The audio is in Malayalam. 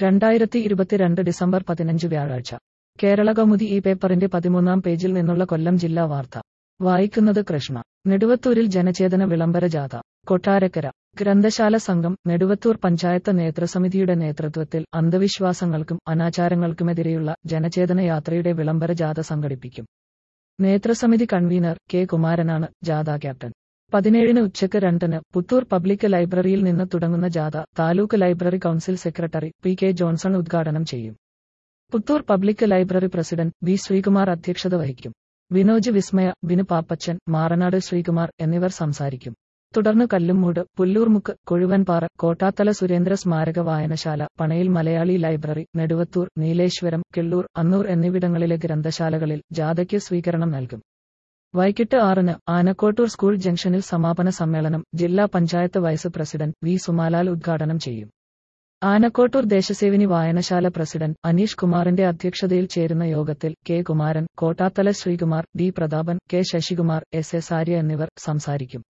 രണ്ടായിരത്തി ഇരുപത്തിരണ്ട് ഡിസംബർ പതിനഞ്ച് വ്യാഴാഴ്ച കേരള കൗമുദി ഈ പേപ്പറിന്റെ പതിമൂന്നാം പേജിൽ നിന്നുള്ള കൊല്ലം ജില്ലാ വാർത്ത വായിക്കുന്നത് കൃഷ്ണ നെടുവത്തൂരിൽ ജനചേതന വിളംബര ജാഥ കൊട്ടാരക്കര ഗ്രന്ഥശാല സംഘം നെടുവത്തൂർ പഞ്ചായത്ത് നേതൃസമിതിയുടെ നേതൃത്വത്തിൽ അന്ധവിശ്വാസങ്ങൾക്കും അനാചാരങ്ങൾക്കുമെതിരെയുള്ള ജനചേതന യാത്രയുടെ വിളംബര ജാഥ സംഘടിപ്പിക്കും നേതൃസമിതി കൺവീനർ കെ കുമാരനാണ് ജാഥ ക്യാപ്റ്റൻ പതിനേഴിന് ഉച്ചയ്ക്ക് രണ്ടിന് പുത്തൂർ പബ്ലിക് ലൈബ്രറിയിൽ നിന്ന് തുടങ്ങുന്ന ജാഥ taluk library council secretary P K Johnson ഉദ്ഘാടനം ചെയ്യും Puthur public library president V Sreekumar അധ്യക്ഷത വഹിക്കും വിനോജ് വിസ്മയ ബിനു പാപ്പച്ചൻ മാറനാട് ശ്രീകുമാർ എന്നിവർ സംസാരിക്കും തുടർന്ന് കല്ലുമ്മൂട് പുല്ലൂർമുക്ക് കൊഴുവൻപാറ കോട്ടാത്തല സുരേന്ദ്ര സ്മാരക വായനശാല പണയിൽ മലയാളി ലൈബ്രറി നെടുവത്തൂർ നീലേശ്വരം കിള്ളൂർ അന്നൂർ എന്നിവിടങ്ങളിലെ ഗ്രന്ഥശാലകളിൽ ജാഥയ്ക്ക് സ്വീകരണം നൽകും വൈകിട്ട് ആറിന് ആനക്കോട്ടൂർ സ്കൂൾ ജംഗ്ഷനിൽ സമാപന സമ്മേളനം ജില്ലാ panchayat vice president V Sumalal ഉദ്ഘാടനം ചെയ്യും ആനക്കോട്ടൂർ ദേശസേവിനി വായനശാല പ്രസിഡന്റ് അനീഷ് കുമാറിന്റെ അധ്യക്ഷതയിൽ ചേരുന്ന യോഗത്തിൽ K Kumaran Kottathala Sreekumar D Prathapan K Sasikumar S S Arya എന്നിവർ സംസാരിക്കും